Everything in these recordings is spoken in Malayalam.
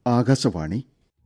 ആകാശവാണി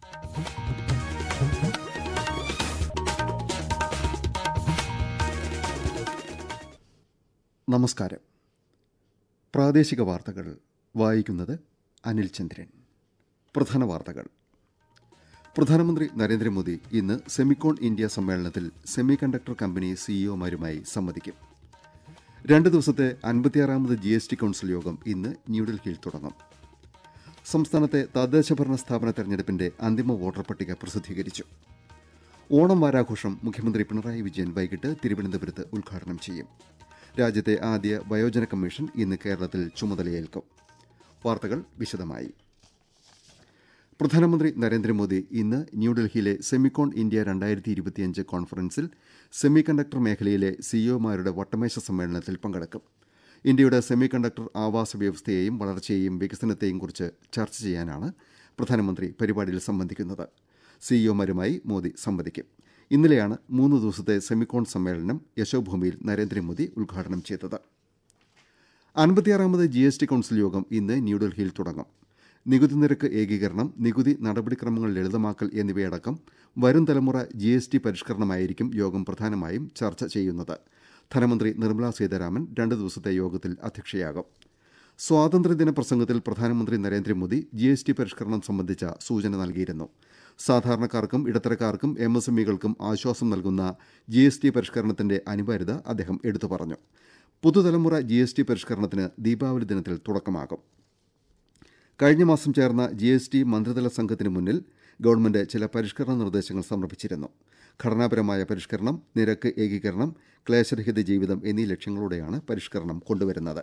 നമസ്കാരം പ്രാദേശിക വാർത്തകൾ വായിക്കുന്നത് അനിൽ ചന്ദ്രൻ പ്രധാന വാർത്തകൾ പ്രധാനമന്ത്രി നരേന്ദ്രമോദി ഇന്ന് സെമിക്കോൺ ഇന്ത്യ സമ്മേളനത്തിൽ സെമി കണ്ടക്ടർ കമ്പനി സിഇഒമാരുമായി സംവദിക്കും രണ്ട് ദിവസത്തെ അൻപത്തിയാറാമത് ജി എസ് ടി കൌൺസിൽ യോഗം ഇന്ന് ന്യൂഡൽഹിയിൽ തുടങ്ങും സംസ്ഥാനത്തെ തദ്ദേശഭരണ സ്ഥാപന തെരഞ്ഞെടുപ്പിന്റെ അന്തിമ വോട്ടർ പട്ടിക പ്രസിദ്ധീകരിച്ചു ഓണം വാരാഘോഷം മുഖ്യമന്ത്രി പിണറായി വിജയൻ വൈകിട്ട് തിരുവനന്തപുരത്ത് ഉദ്ഘാടനം ചെയ്യും രാജ്യത്തെ ആദ്യ വയോജന കമ്മീഷൻ ഇന്ന് കേരളത്തിൽ ചുമതലയേൽക്കും വാർത്തകൾ വിശദമായി പ്രധാനമന്ത്രി നരേന്ദ്രമോദി ഇന്ന് ന്യൂഡൽഹിയിലെ സെമിക്കോൺ ഇന്ത്യ രണ്ടായിരത്തി ഇരുപത്തിയഞ്ച് കോൺഫറൻസിൽ സെമി കണ്ടക്ടർ മേഖലയിലെ സിഇഒമാരുടെ വട്ടമേശ സമ്മേളനത്തിൽ പങ്കെടുക്കും ഇന്ത്യയുടെ സെമി കണ്ടക്ടർ ആവാസ വ്യവസ്ഥയെയും വളർച്ചയെയും വികസനത്തെയും കുറിച്ച് ചർച്ച ചെയ്യാനാണ് പ്രധാനമന്ത്രി പരിപാടിയിൽ സംബന്ധിക്കുന്നത് സിഇഒമാരുമായി മോദി സംവദിക്കും ഇന്നലെയാണ് മൂന്ന് ദിവസത്തെ സെമിക്കോൺ സമ്മേളനം യശോഭൂമിയിൽ നരേന്ദ്രമോദി ഉദ്ഘാടനം ചെയ്തത് അൻപത്തിയാറാമത് ജി എസ് ടി കൌൺസിൽ യോഗം ഇന്ന് ന്യൂഡൽഹിയിൽ തുടങ്ങും നികുതി നിരക്ക് ഏകീകരണം നികുതി നടപടിക്രമങ്ങൾ ലളിതമാക്കൽ എന്നിവയടക്കം വരും തലമുറ ജി എസ് ടി പരിഷ്കരണമായിരിക്കും യോഗം പ്രധാനമായും ചർച്ച ചെയ്യുന്നത് ധനമന്ത്രി നിർമ്മലാ സീതാരാമൻ രണ്ട് ദിവസത്തെ യോഗത്തിൽ അധ്യക്ഷയാകും സ്വാതന്ത്ര്യദിന പ്രസംഗത്തിൽ പ്രധാനമന്ത്രി നരേന്ദ്രമോദി ജി എസ് ടി പരിഷ്കരണം സംബന്ധിച്ച സൂചന നൽകിയിരുന്നു സാധാരണക്കാർക്കും ഇടത്തരക്കാർക്കും എം എസ് എം ഇകൾക്കും ആശ്വാസം നൽകുന്ന ജി എസ് ടി പരിഷ്കരണത്തിന്റെ അനിവാര്യത അദ്ദേഹം എടുത്തു പറഞ്ഞു പുതുതലമുറ ജി എസ് ടി പരിഷ്കരണത്തിന് ദീപാവലി ദിനത്തിൽ തുടക്കമാകും കഴിഞ്ഞ മാസം ചേർന്ന ജി എസ് ടി മന്ത്രിതല സംഘത്തിന് മുന്നിൽ ഗവൺമെന്റ് ചില പരിഷ്കരണ നിർദ്ദേശങ്ങൾ സമർപ്പിച്ചിരുന്നു ഘടനാപരമായ പരിഷ്കരണം നിരക്ക് ഏകീകരണം ക്ലേശരഹിത ജീവിതം എന്നീ ലക്ഷ്യങ്ങളോടെയാണ് പരിഷ്കരണം കൊണ്ടുവരുന്നത്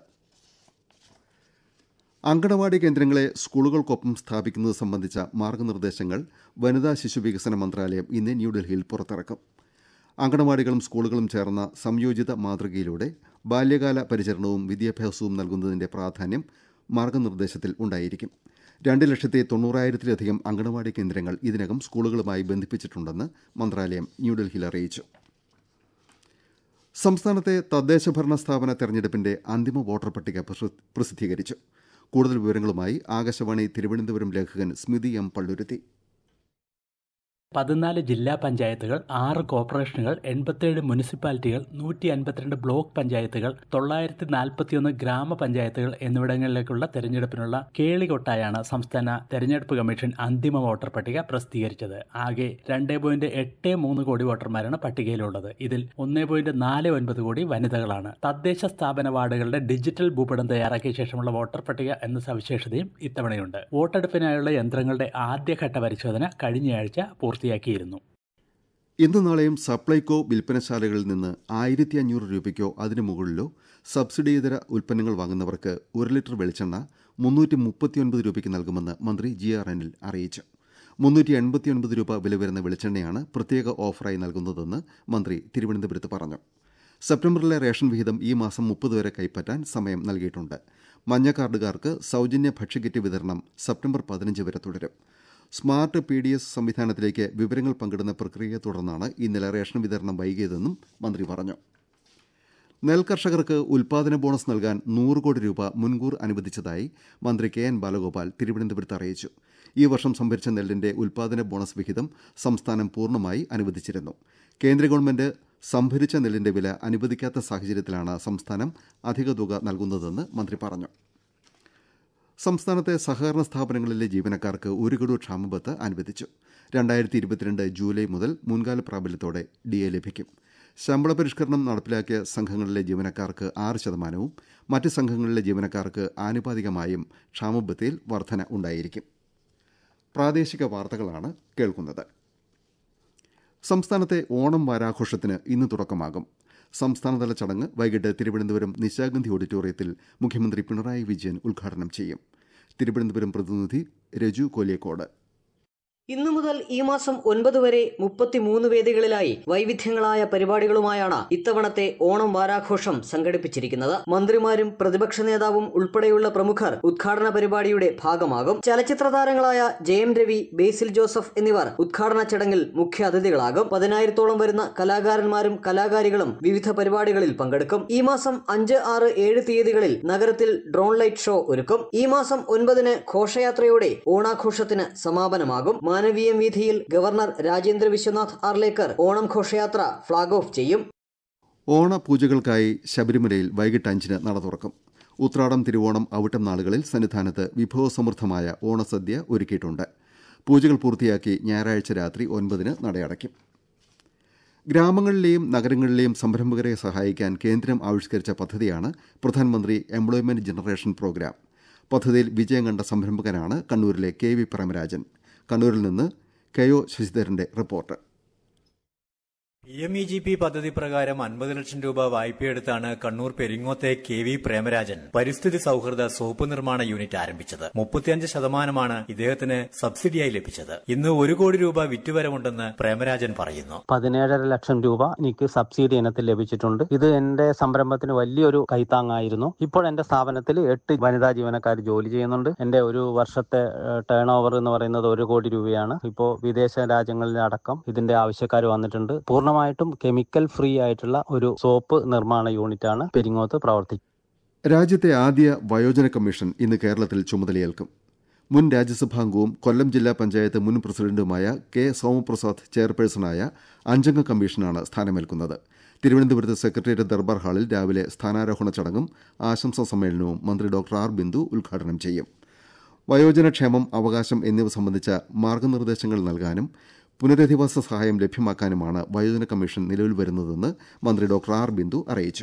അങ്കണവാടി കേന്ദ്രങ്ങളെ സ്കൂളുകൾക്കൊപ്പം സ്ഥാപിക്കുന്നത് സംബന്ധിച്ച മാർഗനിർദ്ദേശങ്ങൾ വനിതാ ശിശു വികസന മന്ത്രാലയം ഇന്ന് ന്യൂഡൽഹിയിൽ പുറത്തിറക്കും അങ്കണവാടികളും സ്കൂളുകളും ചേർന്ന സംയോജിത മാതൃകയിലൂടെ ബാല്യകാല പരിചരണവും വിദ്യാഭ്യാസവും നൽകുന്നതിന്റെ പ്രാധാന്യം മാർഗനിർദ്ദേശത്തിൽ ഉണ്ടായിരിക്കും രണ്ട് ലക്ഷത്തി തൊണ്ണൂറായിരത്തിലധികം അങ്കണവാടി കേന്ദ്രങ്ങൾ ഇതിനകം സ്കൂളുകളുമായി ബന്ധിപ്പിച്ചിട്ടുണ്ടെന്ന് മന്ത്രാലയം ന്യൂഡൽഹിയിൽ അറിയിച്ചു സംസ്ഥാനത്തെ തദ്ദേശഭരണ സ്ഥാപന തെരഞ്ഞെടുപ്പിന്റെ അന്തിമ വോട്ടർ പട്ടിക പ്രസിദ്ധീകരിച്ചു കൂടുതൽ വിവരങ്ങളുമായി ആകാശവാണി തിരുവനന്തപുരം ലേഖകൻ സ്മിതി എം പള്ളുരുത്തി പതിനാല് ജില്ലാ പഞ്ചായത്തുകൾ ആറ് കോർപ്പറേഷനുകൾ എൺപത്തിയേഴ് മുനിസിപ്പാലിറ്റികൾ നൂറ്റി അൻപത്തിരണ്ട് ബ്ലോക്ക് പഞ്ചായത്തുകൾ തൊള്ളായിരത്തി നാൽപ്പത്തിയൊന്ന് ഗ്രാമപഞ്ചായത്തുകൾ എന്നിവിടങ്ങളിലേക്കുള്ള തെരഞ്ഞെടുപ്പിനുള്ള കേളികൊട്ടായാണ് സംസ്ഥാന തെരഞ്ഞെടുപ്പ് കമ്മീഷൻ അന്തിമ വോട്ടർ പട്ടിക പ്രസിദ്ധീകരിച്ചത് ആകെ രണ്ട് പോയിന്റ് എട്ട് മൂന്ന് കോടി വോട്ടർമാരാണ് പട്ടികയിലുള്ളത് ഇതിൽ ഒന്ന് പോയിന്റ് നാല് ഒൻപത് കോടി വനിതകളാണ് തദ്ദേശ സ്ഥാപന വാർഡുകളുടെ ഡിജിറ്റൽ ഭൂപടം തയ്യാറാക്കിയ ശേഷമുള്ള വോട്ടർ പട്ടിക എന്ന സവിശേഷതയും ഇത്തവണയുണ്ട് വോട്ടെടുപ്പിനായുള്ള യന്ത്രങ്ങളുടെ ആദ്യഘട്ട പരിശോധന കഴിഞ്ഞയാഴ്ച പൂർത്തിയാക്കിയിരുന്നു ഇന്ന് നാളെയും സപ്ലൈകോ വിൽപ്പനശാലകളിൽ നിന്ന് ആയിരത്തി അഞ്ഞൂറ് രൂപയ്ക്കോ അതിനു മുകളിലോ സബ്സിഡിയിതര ഉൽപ്പന്നങ്ങൾ വാങ്ങുന്നവർക്ക് ഒരു ലിറ്റർ വെളിച്ചെണ്ണ മുന്നൂറ്റി മുപ്പത്തിയൊൻപത് രൂപയ്ക്ക് നൽകുമെന്ന് മന്ത്രി ജി ആർ എനിൽ അറിയിച്ചു മുന്നൂറ്റി എൺപത്തിയൊൻപത് രൂപ വില വരുന്ന വെളിച്ചെണ്ണയാണ് പ്രത്യേക ഓഫറായി നൽകുന്നതെന്ന് മന്ത്രി തിരുവനന്തപുരത്ത് പറഞ്ഞു സെപ്റ്റംബറിലെ റേഷൻ വിഹിതം ഈ മാസം മുപ്പത് വരെ കൈപ്പറ്റാൻ സമയം നൽകിയിട്ടുണ്ട് മഞ്ഞ കാർഡുകാർക്ക് സൌജന്യ ഭക്ഷ്യക്കിറ്റ് വിതരണം സെപ്റ്റംബർ പതിനഞ്ച് വരെ തുടരും സ്മാർട്ട് പി ഡി എസ് സംവിധാനത്തിലേക്ക് വിവരങ്ങൾ പങ്കിടുന്ന പ്രക്രിയയെ തുടർന്നാണ് ഇന്നലെ റേഷൻ വിതരണം വൈകിയതെന്നും മന്ത്രി പറഞ്ഞു നെൽകർഷകർക്ക് ഉൽപാദന ബോണസ് നൽകാൻ നൂറ് കോടി രൂപ മുൻകൂർ അനുവദിച്ചതായി മന്ത്രി കെ എൻ ബാലഗോപാൽ തിരുവനന്തപുരത്ത് അറിയിച്ചു ഈ വർഷം സംഭരിച്ച നെല്ലിന്റെ ഉൽപാദന ബോണസ് വിഹിതം സംസ്ഥാനം പൂർണ്ണമായി അനുവദിച്ചിരുന്നു കേന്ദ്ര ഗവൺമെന്റ് സംഭരിച്ച നെല്ലിന്റെ വില അനുവദിക്കാത്ത സാഹചര്യത്തിലാണ് സംസ്ഥാനം അധിക തുക നൽകുന്നതെന്ന് മന്ത്രി പറഞ്ഞു സംസ്ഥാനത്തെ സഹകരണ സ്ഥാപനങ്ങളിലെ ജീവനക്കാർക്ക് ഒരു ഗഡു ക്ഷാമബത്ത് അനുവദിച്ചു രണ്ടായിരത്തി ഇരുപത്തിരണ്ട് ജൂലൈ മുതൽ മുൻകാല പ്രാബല്യത്തോടെ ഡിഎ ലഭിക്കും ശമ്പള പരിഷ്കരണം നടപ്പിലാക്കിയ സംഘങ്ങളിലെ ജീവനക്കാർക്ക് ആറ് ശതമാനവും മറ്റ് സംഘങ്ങളിലെ ജീവനക്കാർക്ക് ആനുപാതികമായും ക്ഷാമബത്തയിൽ വർധന ഉണ്ടായിരിക്കും പ്രാദേശിക വാർത്തകളാണ് കേൾക്കുന്നത് സംസ്ഥാനത്തെ ഓണം വാരാഘോഷത്തിന് ഇന്ന് തുടക്കമാകും സംസ്ഥാനതല ചടങ്ങ് വൈകിട്ട് തിരുവനന്തപുരം നിശാഗന്ധി ഓഡിറ്റോറിയത്തിൽ മുഖ്യമന്ത്രി പിണറായി വിജയൻ ഉദ്ഘാടനം ചെയ്യും തിരുവനന്തപുരം പ്രതിനിധി രജു കോലിയക്കോട് ഇന്നു മുതൽ ഈ മാസം ഒൻപത് വരെ മുപ്പത്തിമൂന്ന് വേദികളിലായി വൈവിധ്യങ്ങളായ പരിപാടികളുമായാണ് ഇത്തവണത്തെ ഓണം വാരാഘോഷം സംഘടിപ്പിച്ചിരിക്കുന്നത് മന്ത്രിമാരും പ്രതിപക്ഷ നേതാവും ഉൾപ്പെടെയുള്ള പ്രമുഖർ ഉദ്ഘാടന പരിപാടിയുടെ ഭാഗമാകും ചലച്ചിത്ര താരങ്ങളായ ജയം രവി ബേസിൽ ജോസഫ് എന്നിവർ ഉദ്ഘാടന ചടങ്ങിൽ മുഖ്യ അതിഥികളാകും പതിനായിരത്തോളം വരുന്ന കലാകാരന്മാരും കലാകാരികളും വിവിധ പരിപാടികളിൽ പങ്കെടുക്കും ഈ മാസം അഞ്ച് ആറ് ഏഴ് തീയതികളിൽ നഗരത്തിൽ ഡ്രോൺ ലൈറ്റ് ഷോ ഒരുക്കും ഈ മാസം ഒൻപതിന് ഘോഷയാത്രയോടെ ഓണാഘോഷത്തിന് സമാപനമാകും മാനവീയം വീഥിയിൽ ഗവർണർ രാജേന്ദ്ര വിശ്വനാഥ് ആർലേക്കർ ഓണം ഘോഷയാത്ര ഫ്ളാഗ് ഓഫ് ചെയ്യും ഓണപൂജകൾക്കായി ശബരിമലയിൽ വൈകിട്ട് അഞ്ചിന് നട തുറക്കും ഉത്രാടം തിരുവോണം അവിട്ടം നാളുകളിൽ സന്നിധാനത്ത് വിഭവസമൃദ്ധമായ ഓണസദ്യ ഒരുക്കിയിട്ടുണ്ട് പൂജകൾ പൂർത്തിയാക്കി ഞായറാഴ്ച രാത്രി ഒൻപതിന് നടയടയ്ക്കും ഗ്രാമങ്ങളിലെയും നഗരങ്ങളിലെയും സംരംഭകരെ സഹായിക്കാൻ കേന്ദ്രം ആവിഷ്കരിച്ച പദ്ധതിയാണ് പ്രധാനമന്ത്രി എംപ്ലോയ്മെന്റ് ജനറേഷൻ പ്രോഗ്രാം പദ്ധതിയിൽ വിജയം കണ്ട സംരംഭകനാണ് കണ്ണൂരിലെ കെ വി പ്രേമരാജൻ കണ്ണൂരിൽ നിന്ന് കെ ഒ ശശിധരന്റെ report P M E G P പദ്ധതി പ്രകാരം അൻപത് ലക്ഷം രൂപ വായ്പയെടുത്താണ് കണ്ണൂർ പെരിങ്ങോത്തെ കെ വി പ്രേമരാജൻ പരിസ്ഥിതി സൌഹൃദ സോപ്പ് നിർമ്മാണ യൂണിറ്റ് ആരംഭിച്ചത് മുപ്പത്തിയഞ്ച് ശതമാനമാണ് ഇദ്ദേഹത്തിന് സബ്സിഡിയായി ലഭിച്ചത് ഇന്ന് ഒരു കോടി രൂപ വിറ്റുവരവുണ്ടെന്ന് പ്രേമരാജൻ പറയുന്നു പതിനേഴര ലക്ഷം രൂപ എനിക്ക് സബ്സിഡി ഇനത്തിൽ ലഭിച്ചിട്ടുണ്ട് ഇത് എന്റെ സംരംഭത്തിന് വലിയൊരു കൈത്താങ്ങായിരുന്നു ഇപ്പോൾ എന്റെ സ്ഥാപനത്തിൽ എട്ട് വനിതാ ജീവനക്കാർ ജോലി ചെയ്യുന്നുണ്ട് എന്റെ ഒരു വർഷത്തെ ടേൺ ഓവർ എന്ന് പറയുന്നത് ഒരു കോടി രൂപയാണ് ഇപ്പോൾ വിദേശ രാജ്യങ്ങളിലടക്കം ഇതിന്റെ ആവശ്യക്കാർ വന്നിട്ടുണ്ട് പൂർണ്ണമായിട്ടും കെമിക്കൽ ഫ്രീ ആയിട്ടുള്ള ഒരു സോപ്പ് നിർമ്മാണ യൂണിറ്റാണ് പെരിങ്ങോത്ത് പ്രവർത്തിക്കുന്നത് രാജ്യത്തെ ആദ്യ വയോജന കമ്മീഷൻ ഇന്ന് കേരളത്തിൽ ചുമതലയേൽക്കും മുൻ രാജ്യസഭാംഗവും കൊല്ലം ജില്ലാ പഞ്ചായത്ത് മുൻ പ്രസിഡന്റുമായ കെ സോമപ്രസാദ് ചെയർപേഴ്സണായ അഞ്ചംഗ കമ്മീഷനാണ് സ്ഥാനമേൽക്കുന്നത് തിരുവനന്തപുരത്ത് സെക്രട്ടേറിയറ്റ് ദർബാർ ഹാളിൽ രാവിലെ സ്ഥാനാരോഹണ ചടങ്ങും ആശംസാ സമ്മേളനവും മന്ത്രി ഡോക്ടർ ആർ ബിന്ദു ഉദ്ഘാടനം ചെയ്യും വയോജനക്ഷേമം അവകാശം എന്നിവ സംബന്ധിച്ച മാർഗനിർദ്ദേശങ്ങൾ നൽകാനും പുനരധിവാസ സഹായം ലഭ്യമാക്കാനുമാണ് വയോജന കമ്മീഷൻ നിലവിൽ വരുന്നതെന്ന് മന്ത്രി ഡോക്ടർ ആർ ബിന്ദു അറിയിച്ചു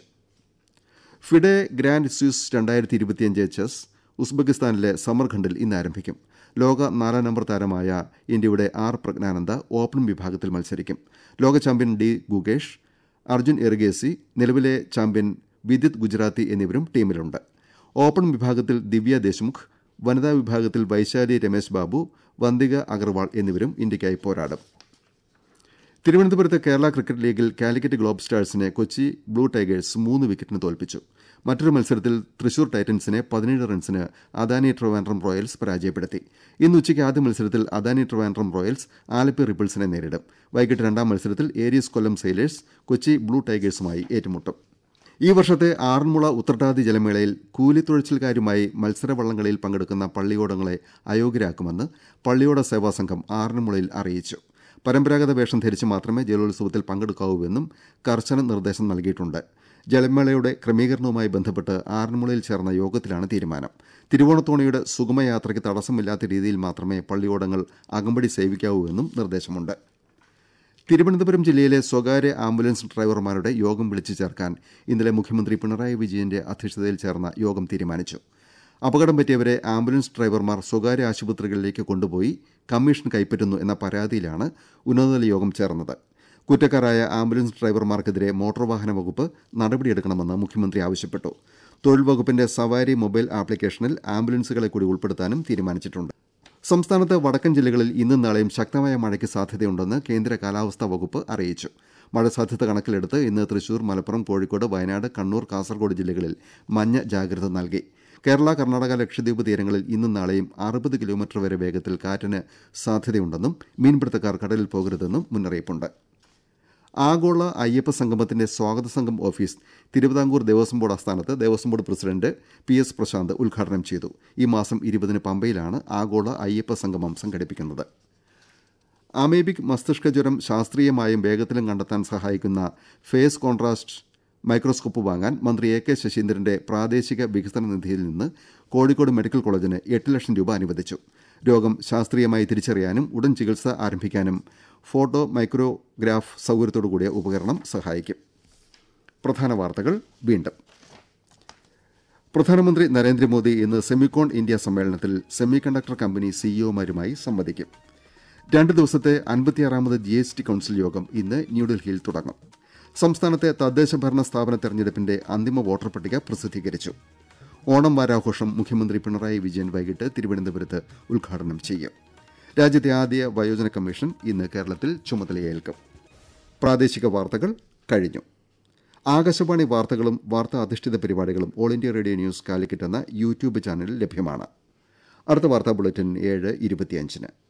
ഫിഡെ ഗ്രാൻഡ് സ്വിസ് രണ്ടായിരത്തി ഇരുപത്തിയഞ്ച് ചെസ് ഉസ്ബെക്കിസ്ഥാനിലെ സമർഖണ്ഡിൽ ഇന്ന് ആരംഭിക്കും ലോക നാലാം നമ്പർ താരമായ ഇന്ത്യയുടെ ആർ പ്രജ്ഞാനന്ദ ഓപ്പൺ വിഭാഗത്തിൽ മത്സരിക്കും ലോക ചാമ്പ്യൻ ഡി ഗുഗേഷ് അർജുൻ എറിഗേസി നിലവിലെ ചാമ്പ്യൻ വിദിത് ഗുജറാത്തി എന്നിവരും ടീമിലുണ്ട് ഓപ്പൺ വിഭാഗത്തിൽ ദിവ്യ ദേശ്മുഖ് വനിതാ വിഭാഗത്തിൽ വൈശാലി രമേശ് ബാബു വന്തിക അഗർവാൾ എന്നിവരും ഇന്ത്യയ്ക്കായി പോരാടും തിരുവനന്തപുരത്ത് കേരള ക്രിക്കറ്റ് ലീഗിൽ കാലിക്കറ്റ് ഗ്ലോബ് സ്റ്റാഴ്സിനെ കൊച്ചി ബ്ലൂ ടൈഗേഴ്സ് മൂന്ന് വിക്കറ്റിന് തോൽപ്പിച്ചു മറ്റൊരു മത്സരത്തിൽ തൃശൂർ ടൈറ്റൻസിനെ പതിനേഴ് റൺസിന് അദാനി ട്രിവാൻഡ്രം റോയൽസ് പരാജയപ്പെടുത്തി ഇന്ന് ഉച്ചയ്ക്ക് ആദ്യ മത്സരത്തിൽ അദാനി ട്രിവാൻഡ്രം റോയൽസ് ആലപ്പി റിപ്പിൾസിനെ നേരിടും വൈകിട്ട് രണ്ടാം മത്സരത്തിൽ Aries Kollam Sailors Kochi Blue ടൈഗേഴ്സുമായി ഏറ്റുമുട്ടും ഈ വർഷത്തെ ആറന്മുള ഉത്രട്ടാതി ജലമേളയിൽ കൂലിത്തൊഴിച്ചിൽക്കാരുമായി മത്സരവള്ളങ്ങളിൽ പങ്കെടുക്കുന്ന പള്ളിയോടങ്ങളെ അയോഗ്യരാക്കുമെന്ന് പള്ളിയോട സേവാ സംഘം ആറന്മുളയിൽ അറിയിച്ചു പരമ്പരാഗത വേഷം ധരിച്ച് മാത്രമേ ജലോത്സവത്തിൽ പങ്കെടുക്കാവൂവെന്നും കർശന നിർദ്ദേശം നൽകിയിട്ടുണ്ട് ജലമേളയുടെ ക്രമീകരണവുമായി ബന്ധപ്പെട്ട് ആറന്മുളയിൽ ചേർന്ന യോഗത്തിലാണ് തീരുമാനം തിരുവോണത്തോണിയുടെ സുഗമയാത്രയ്ക്ക് തടസ്സമില്ലാത്ത രീതിയിൽ മാത്രമേ പള്ളിയോടങ്ങൾ അകമ്പടി സേവിക്കാവൂവെന്നും നിർദ്ദേശമുണ്ട് തിരുവനന്തപുരം ജില്ലയിലെ സ്വകാര്യ ആംബുലൻസ് ഡ്രൈവർമാരുടെ യോഗം വിളിച്ചു ചേർക്കാൻ ഇന്നലെ മുഖ്യമന്ത്രി പിണറായി വിജയന്റെ അധ്യക്ഷതയിൽ ചേർന്ന യോഗം തീരുമാനിച്ചു അപകടം പറ്റിയവരെ ആംബുലൻസ് ഡ്രൈവർമാർ സ്വകാര്യ ആശുപത്രികളിലേക്ക് കൊണ്ടുപോയി കമ്മീഷൻ കൈപ്പറ്റുന്നു എന്ന പരാതിയിലാണ് ഉന്നതതല യോഗം ചേർന്നത് കുറ്റക്കാരായ ആംബുലൻസ് ഡ്രൈവർമാർക്കെതിരെ മോട്ടോർ വാഹന വകുപ്പ് നടപടിയെടുക്കണമെന്ന് മുഖ്യമന്ത്രി ആവശ്യപ്പെട്ടു തൊഴിൽ വകുപ്പിന്റെ സവാരി മൊബൈൽ ആപ്ലിക്കേഷനിൽ ആംബുലൻസുകളെ കൂടി ഉൾപ്പെടുത്താനും തീരുമാനിച്ചിട്ടുണ്ട് സംസ്ഥാനത്ത് വടക്കൻ ജില്ലകളിൽ ഇന്നും നാളെയും ശക്തമായ മഴയ്ക്ക് സാധ്യതയുണ്ടെന്ന് കേന്ദ്ര കാലാവസ്ഥാ വകുപ്പ് അറിയിച്ചു മഴ സാധ്യത കണക്കിലെടുത്ത് ഇന്ന് തൃശൂർ മലപ്പുറം കോഴിക്കോട് വയനാട് കണ്ണൂർ കാസർഗോഡ് ജില്ലകളിൽ മഞ്ഞ ജാഗ്രത നൽകി കേരള കർണാടക ലക്ഷദ്വീപ് തീരങ്ങളിൽ ഇന്നും നാളെയും അറുപത് കിലോമീറ്റർ വരെ വേഗത്തിൽ കാറ്റിന് സാധ്യതയുണ്ടെന്നും മീൻപിടുത്തക്കാർ കടലിൽ പോകരുതെന്നും മുന്നറിയിപ്പുണ്ട് ആഗോള അയ്യപ്പ സംഗമത്തിന്റെ സ്വാഗത സംഘം ഓഫീസ് തിരുവിതാംകൂർ ദേവസ്വം ബോർഡ് ആസ്ഥാനത്ത് Devaswom board president P S Prashanth ഉദ്ഘാടനം ചെയ്തു ഈ മാസം ഇരുപതിന് പമ്പയിലാണ് ആഗോള അയ്യപ്പ സംഗമം സംഘടിപ്പിക്കുന്നത് അമേബിക് മസ്തിഷ്ക ജ്വരം ശാസ്ത്രീയമായും വേഗത്തിലും കണ്ടെത്താൻ സഹായിക്കുന്ന ഫേസ് കോൺട്രാസ്റ്റ് മൈക്രോസ്കോപ്പ് വാങ്ങാൻ മന്ത്രി എ കെ ശശീന്ദ്രന്റെ പ്രാദേശിക വികസന നിധിയിൽ നിന്ന് കോഴിക്കോട് മെഡിക്കൽ കോളേജിന് എട്ട് ലക്ഷം രൂപ അനുവദിച്ചു രോഗം ശാസ്ത്രീയമായി തിരിച്ചറിയാനും ഉടൻ ചികിത്സ ആരംഭിക്കാനും ഫോട്ടോ മൈക്രോഗ്രാഫ് സൗകര്യത്തോടുകൂടിയ ഉപകരണം സഹായിക്കും പ്രധാന വാർത്തകൾ വീണ്ടും പ്രധാനമന്ത്രി നരേന്ദ്രമോദി ഇന്ന് സെമിക്കോൺ ഇന്ത്യ സമ്മേളനത്തിൽ സെമി കണ്ടക്ടർ കമ്പനി സിഇഒമാരുമായി സംവദിക്കും രണ്ട് ദിവസത്തെ അൻപത്തിയാറാമത് ജി എസ് ടി കൌൺസിൽ യോഗം ഇന്ന് ന്യൂഡൽഹിയിൽ തുടങ്ങും സംസ്ഥാനത്തെ തദ്ദേശ ഭരണ സ്ഥാപന തെരഞ്ഞെടുപ്പിന്റെ അന്തിമ വോട്ടർ പട്ടിക പ്രസിദ്ധീകരിച്ചു ഓണം വാരാഘോഷം മുഖ്യമന്ത്രി പിണറായി വിജയൻ വൈകിട്ട് തിരുവനന്തപുരത്ത് ഉദ്ഘാടനം ചെയ്യും രാജ്യത്തെ ആദ്യ വയോജന കമ്മീഷൻ ഇന്ന് കേരളത്തിൽ ചുമതലയേൽക്കും പ്രാദേശിക വാർത്തകൾ കഴിഞ്ഞു ആകാശവാണി വാർത്തകളും വാർത്താ അധിഷ്ഠിത പരിപാടികളും All India Radio News Calicut എന്ന യൂട്യൂബ് ചാനലിൽ ലഭ്യമാണ് അടുത്ത വാർത്താ ബുള്ളറ്റിൻ ഏഴ് ഇരുപത്തിയഞ്ചിന്